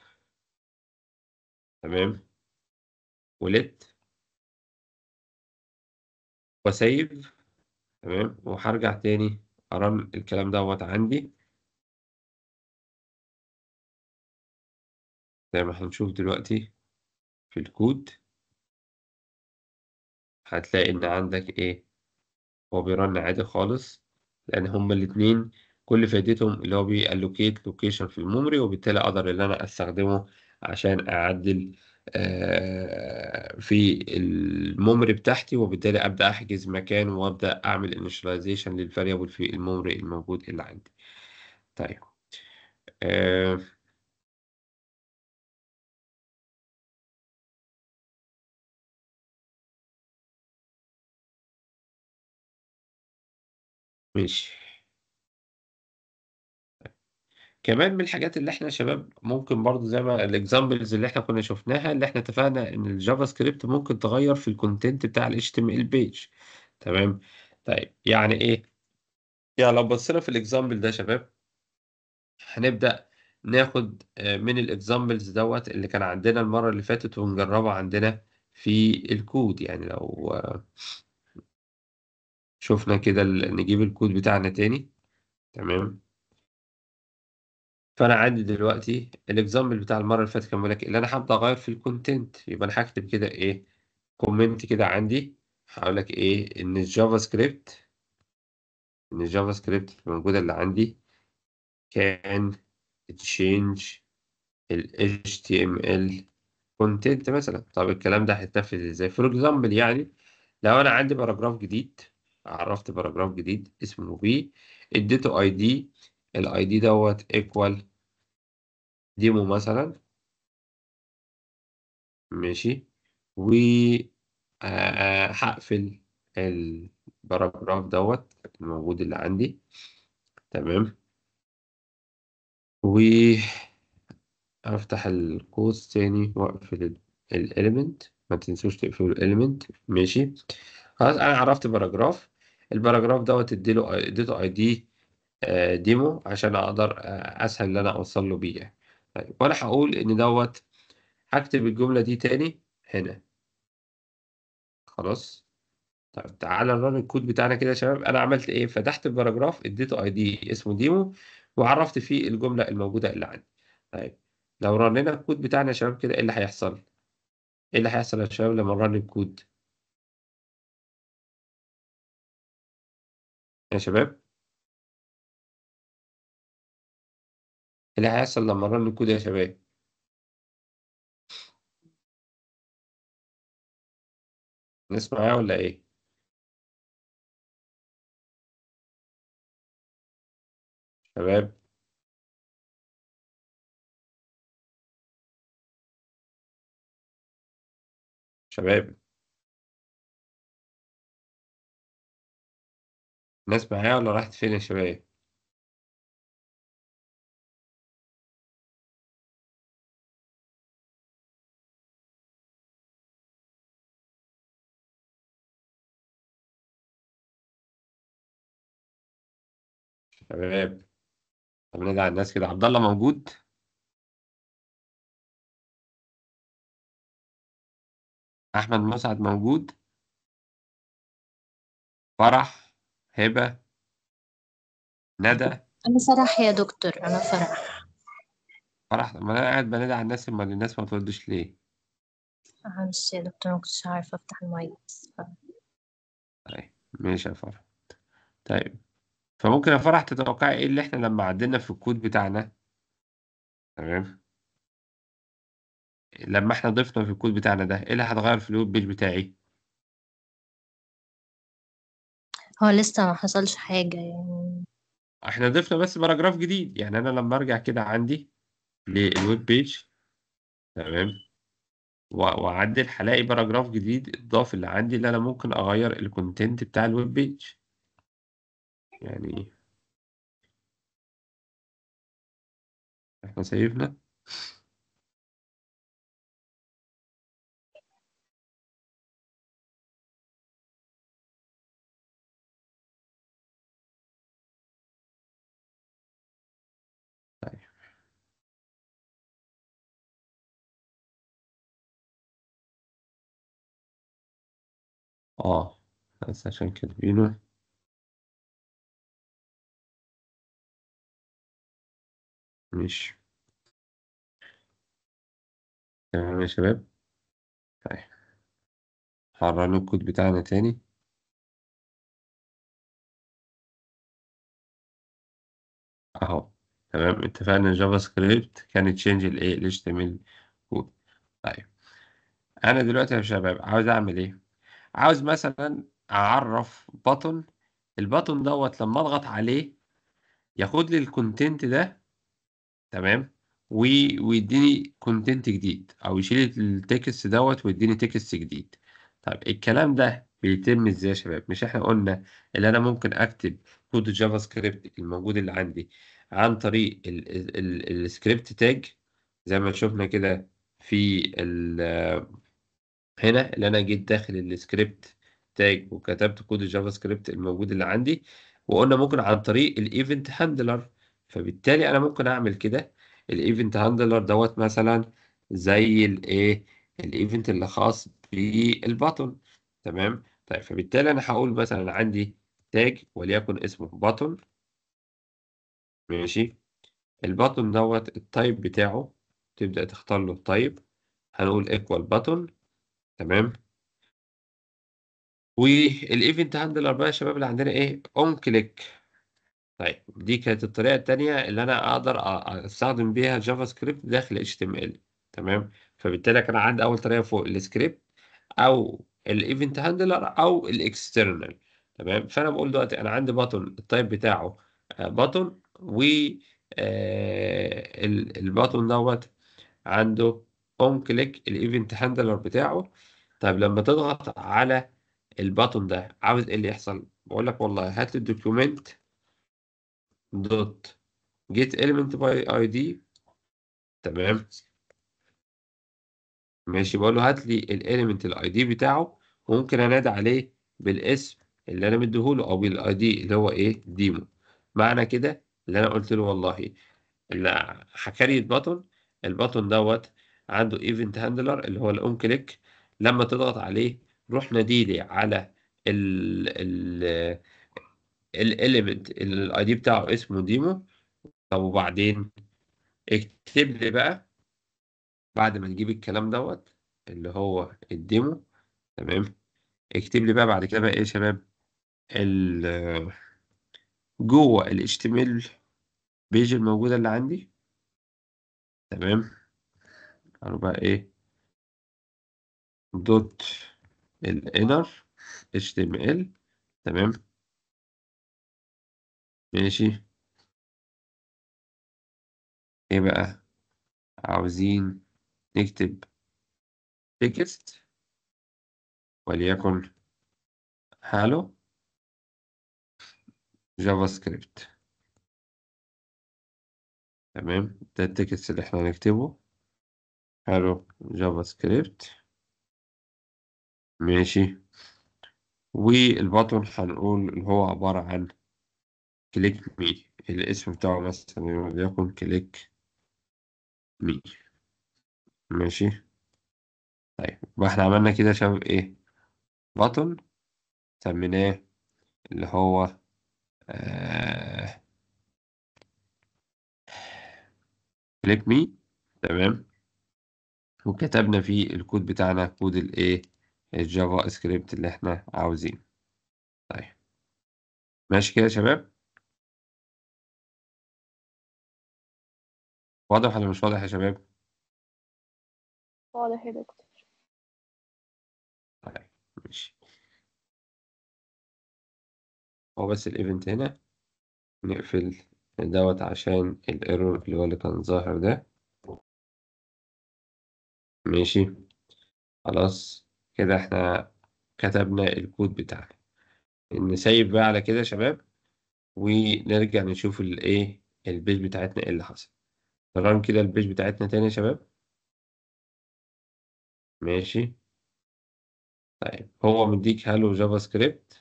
تمام وليت وسيف تمام وهرجع تاني ارن الكلام دوت عندي زي ما هنشوف دلوقتي في الكود هتلاقي ان عندك ايه هو بيرن عادي خالص لان هما الاتنين كل فايدتهم اللي هو بيالوكيت لوكيشن في الميموري وبالتالي اقدر ان انا استخدمه عشان اعدل آه، في الميموري بتاعتي وبالتالي ابدا احجز مكان وابدا اعمل initialization للفاريبل في الميموري الموجود اللي عندي طيب آه، ماشي كمان من الحاجات اللي احنا شباب ممكن برضو زي ما الاكزامبلز اللي احنا كنا شفناها اللي احنا اتفقنا ان الجافا سكريبت ممكن تغير في الكونتنت بتاع ال HTML بيج تمام طيب يعني ايه يعني لو بصينا في الاكزامبل ده يا شباب هنبدأ ناخد آه، من الاكزامبلز دوت اللي كان عندنا المرة اللي فاتت ونجربها عندنا في الكود يعني لو آه، شفنا كده ال- نجيب الكود بتاعنا تاني تمام فانا عندي دلوقتي الاكزامبل بتاع المره اللي فاتت كان بيقول لك اللي انا هبدا اغير في الكونتنت يبقى انا هكتب كده ايه كومنت كده عندي هقول لك ايه ان الجافا سكريبت ان الجافا سكريبت الموجوده اللي عندي كان تشينج ال HTML كونتنت مثلا طب الكلام ده هيتنفذ ازاي فور اكزامبل يعني لو انا عندي باراجراف جديد عرفت باراجراف جديد اسمه بي اديته اي دي الاي دي دوت ايكوال ديمو مثلا ماشي و آه، هقفل الباراجراف دوت الموجود اللي عندي تمام و افتح القوس تاني واقفل الاليمنت ما تنسوش تقفلوا الاليمنت ماشي خلاص انا عرفت باراجراف الباراجراف دوت اديله اديته اي دي ديمو عشان اقدر آه، اسهل ان انا اوصل له بيه يعني. طيب وانا هقول ان دوت هكتب الجملة دي تاني هنا خلاص طيب تعالى نرن الكود بتاعنا كده يا شباب انا عملت ايه فتحت الباراجراف اديته اي دي اسمه ديمو وعرفت فيه الجملة الموجودة اللي عندي طيب لو رنينا الكود بتاعنا يا شباب كده ايه اللي هيحصل ايه اللي هيحصل يا شباب لما نرن الكود يا شباب ايه اللي هيحصل لما نرن الكود يا شباب نسمع معايا ولا ايه شباب شباب الناس معايا ولا راحت فين يا شباب شباب طب ندعي على الناس كده عبد الله موجود احمد مسعد موجود فرح هبة ندى أنا فرح يا دكتور أنا فرح فرح ما انا قاعد بنادي على الناس اما الناس ما تردش ليه معلش يا دكتور ما كنتش عارفة أفتح المايك بس ف- طيب ماشي يا فرح طيب فممكن يا فرح تتوقعي ايه اللي احنا لما عدلنا في الكود بتاعنا تمام لما احنا ضفنا في الكود بتاعنا ده ايه اللي هتغير في الويب بيج بتاعي هو لسه ما حصلش حاجة يعني احنا ضفنا بس باراجراف جديد يعني انا لما ارجع كده عندي للويب بيج تمام و- واعدل هلاقي باراجراف جديد اتضاف اللي عندي اللي انا ممكن اغير الكونتنت بتاع الويب بيج يعني احنا سيبنا طيب اه بس عشان كاتبينه مش تمام يا شباب طيب هرن الكود بتاعنا تاني اهو تمام اتفقنا الجافا سكريبت كانت تشينج الايه ال HTML كود طيب انا دلوقتي يا شباب عاوز اعمل ايه عاوز مثلا اعرف بطن البطن دوت لما اضغط عليه ياخد لي الكونتنت ده تمام وي- ويديني كونتنت جديد او يشيل التكست دوت ويديني تكست جديد طيب الكلام ده بيتم ازاي يا شباب مش احنا قلنا اللي انا ممكن اكتب كود الجافا سكريبت الموجود اللي عندي عن طريق ال- ال- ال- السكريبت تاج زي ما شفنا كده في ال- هنا اللي انا جيت داخل السكريبت تاج وكتبت كود الجافا سكريبت الموجود اللي عندي وقلنا ممكن عن طريق الايفنت هاندلر فبالتالي انا ممكن اعمل كده الايفنت هاندلر دوت مثلا زي الايه الايفنت اللي خاص بالبطن تمام طيب فبالتالي انا هقول مثلا عندي تاج وليكن اسمه بطن ماشي الباتون دوت التايب بتاعه تبدأ تختار له التايب هنقول ايكوال باتون تمام والايفنت هاندلر بقى يا شباب اللي عندنا ايه اون كليك طيب دي كانت الطريقة التانية اللي أنا أقدر أ- أستخدم بيها جافا سكريبت داخل HTML تمام فبالتالي كان عندي أول طريقة فوق السكريبت أو الايفنت هاندلر أو الاكسترنال تمام فأنا بقول دلوقتي أنا عندي باتون التايب بتاعه باتون و آه، ال- الباتون دوت عنده اون كليك الايفنت هاندلر بتاعه طيب لما تضغط على الباتون ده عاوز ايه اللي يحصل بقول لك والله هات لي الدوكيومنت دوت جيت element باي اي دي تمام ماشي بقول له هات لي الاليمنت الاي دي بتاعه وممكن انادي عليه بالاسم اللي انا مديهوله او بالاي دي اللي هو ايه ديمو معنى كده اللي انا قلت له والله اللي هكريت باتون الباتون دوت عنده ايفنت هاندلر اللي هو الاون كليك لما تضغط عليه روح ناديلي على ال ال الاليمنت اللي الاي دي بتاعه اسمه ديمو طب وبعدين اكتب لي بقى بعد ما نجيب الكلام دوت اللي هو الديمو تمام اكتب لي بقى بعد كده بقى ايه يا شباب ال جوه ال HTML بيج الموجودة اللي عندي تمام قالوا بقى ايه دوت الانر HTML تمام ماشي ايه بقى عاوزين نكتب تكست وليكن هالو جافا سكريبت تمام ده التكست اللي احنا هنكتبه هالو جافا سكريبت ماشي والبطن هنقول اللي هو عبارة عن كليك مي الاسم بتاعه مثلا وليكن كليك مي ماشي طيب يبقى احنا عملنا كده يا شباب ايه بطن سميناه اللي هو آه كليك مي تمام وكتبنا فيه الكود بتاعنا كود الايه الجافا سكريبت اللي احنا عاوزينه طيب ماشي كده يا شباب واضح ولا مش واضح يا شباب واضح يا دكتور طيب ماشي هو بس الايفنت هنا نقفل دوت عشان الايرور اللي هو اللي كان ظاهر ده ماشي خلاص كده احنا كتبنا الكود بتاعنا نسيب بقى على كده يا شباب ونرجع نشوف الايه البيج بتاعتنا ايه اللي حصل نران كده البيج بتاعتنا تاني يا شباب ماشي طيب هو مديك هالو جافا سكريبت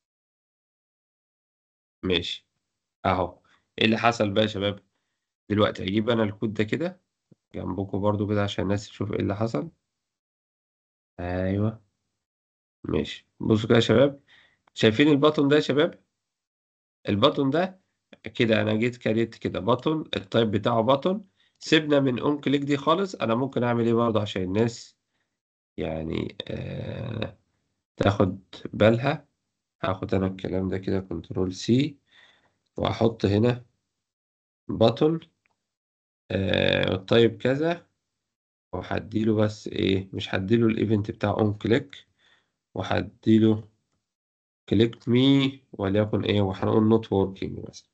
ماشي اهو ايه اللي حصل بقى يا شباب دلوقتي هجيب انا الكود ده كده جنبكم برضو كده عشان الناس تشوف ايه اللي حصل ايوه ماشي بصوا كده يا شباب شايفين البطن ده يا شباب البطن ده كده انا جيت كريت كده بطن التايب بتاعه بطن سيبنا من اون كليك دي خالص انا ممكن اعمل ايه برضه عشان الناس يعني آه تاخد بالها هاخد انا الكلام ده كده كنترول سي واحط هنا بطن آه التايب كذا وهديله بس ايه مش هديله الايفنت بتاع اون كليك وهديله كليك مي وليكن ايه وهنقول نوت وركينج مثلا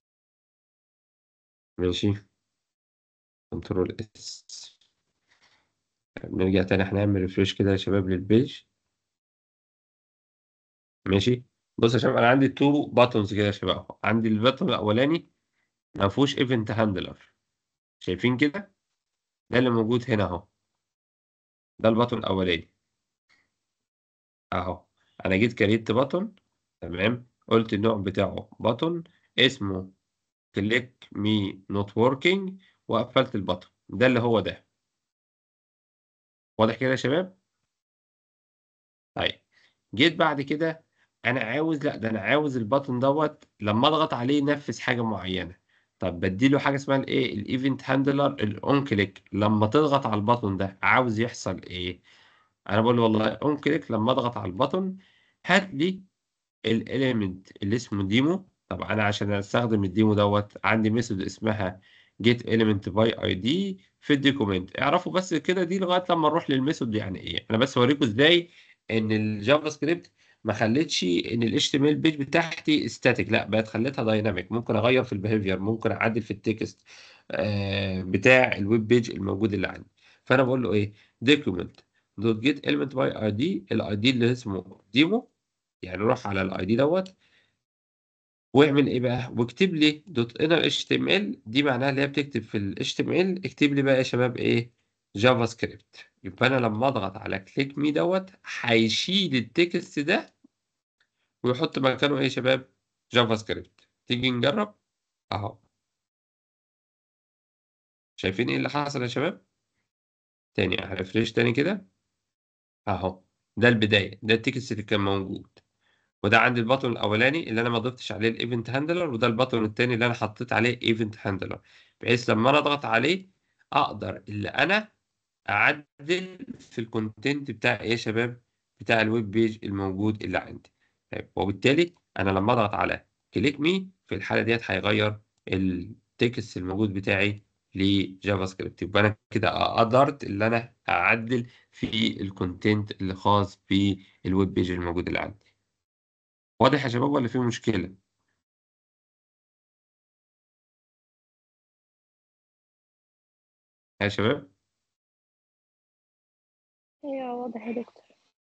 ماشي كنترول اس نرجع تاني هنعمل ريفريش كده يا شباب للبيج ماشي بص يا شباب انا عندي تو باتونز كده يا شباب عندي الباتون الاولاني ما فيهوش ايفنت هاندلر شايفين كده ده اللي موجود هنا اهو ده الباتون الاولاني اهو انا جيت كريت باتون تمام قلت النوع بتاعه باتون اسمه كليك مي نوت وركينج وقفلت الباتون ده اللي هو ده واضح كده يا شباب طيب جيت بعد كده انا عاوز لا ده انا عاوز الباتون دوت لما اضغط عليه ينفذ حاجه معينه طب بديله حاجه اسمها الايه الايفنت هاندلر الاون كليك لما تضغط على البطن ده عاوز يحصل ايه انا بقول له والله اون كليك لما اضغط على البطن هات لي الاليمنت اللي اسمه ديمو طب انا عشان استخدم الديمو دوت عندي ميثود اسمها get element by id في الدوكيومنت اعرفوا بس كده دي لغايه لما نروح للميثود يعني ايه انا بس اوريكم ازاي ان الجافا سكريبت ما خلتش ان ال HTML بيج بتاعتي ستاتيك لا بقت خليتها دايناميك ممكن اغير في البيهيفير ممكن اعدل في التكست آه بتاع الويب بيج الموجود اللي عندي فانا بقول له ايه document دوت جيت element باي اي دي الاي دي اللي اسمه ديمو يعني روح على الاي دي دوت واعمل ايه بقى واكتب لي دوت انر اتش تي ام ال دي معناها اللي هي بتكتب في ال HTML اكتب لي بقى يا شباب ايه جافا سكريبت يبقى انا لما اضغط على كليك مي دوت هيشيل التكست ده ويحط مكانه ايه يا شباب جافا سكريبت تيجي نجرب اهو شايفين ايه اللي حصل يا شباب تاني هرفريش تاني كده اهو ده البدايه ده التكست اللي كان موجود وده عندي البطن الاولاني اللي انا ما ضفتش عليه الايفنت هاندلر وده البطن التاني اللي انا حطيت عليه ايفنت هاندلر بحيث لما انا اضغط عليه اقدر اللي انا اعدل في الكونتنت بتاع ايه يا شباب بتاع الويب بيج الموجود اللي عندي طيب وبالتالي انا لما اضغط على كليك مي في الحاله ديت هيغير التكست الموجود بتاعي لجافا سكريبت يبقى انا كده قدرت اللي انا اعدل في الكونتنت اللي خاص بالويب بيج الموجود اللي عندي واضح يا شباب ولا في مشكله يا شباب ايوه واضح يا دكتور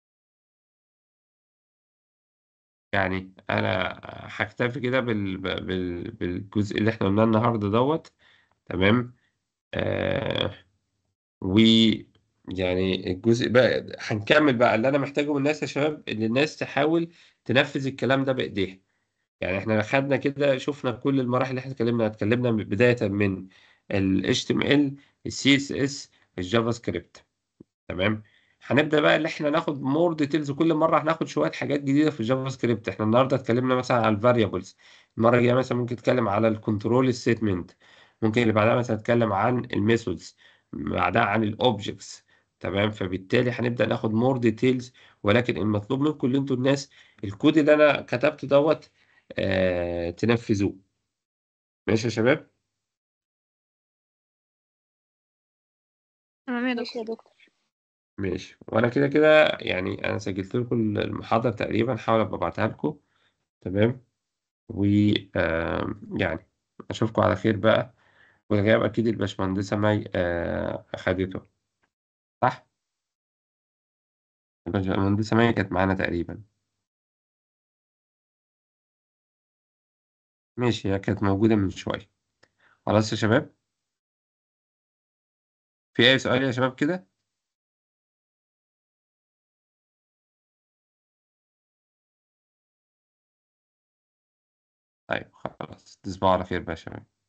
يعني انا هكتفي كده بال... بال... بالجزء اللي احنا قلناه النهارده دوت تمام آه و يعني الجزء بقى هنكمل بقى اللي انا محتاجه من الناس يا شباب ان الناس تحاول تنفذ الكلام ده بايديها يعني احنا خدنا كده شفنا كل المراحل اللي احنا اتكلمنا اتكلمنا بداية من ال HTML ال CSS الجافا سكريبت تمام هنبدأ بقى اللي احنا ناخد مور ديتيلز كل مرة هناخد شوية حاجات جديدة في الجافا سكريبت احنا النهاردة اتكلمنا مثلا على الفاريبلز المرة الجاية مثلا ممكن نتكلم على الكنترول ستيتمنت ممكن اللي بعدها مثلا نتكلم عن الميثودز بعدها عن الاوبجكتس تمام فبالتالي هنبدأ ناخد مور ديتيلز ولكن المطلوب منكم اللي انتوا الناس الكود اللي انا كتبته دوت آه تنفذوه ماشي يا شباب تمام يا ماشي يا دكتور دكتور ماشي وانا كده كده يعني انا سجلت لكم المحاضرة تقريبا هحاول ابقى ابعتها لكم تمام و آه يعني اشوفكم على خير بقى والغياب اكيد الباشمهندسة مي آه اخدته صح الباشمهندسة مي كانت معانا تقريبا ماشي هي كانت موجودة من شوية خلاص يا شباب في اي سؤال يا شباب كده طيب خلاص تصبحوا على خير بقى يا شباب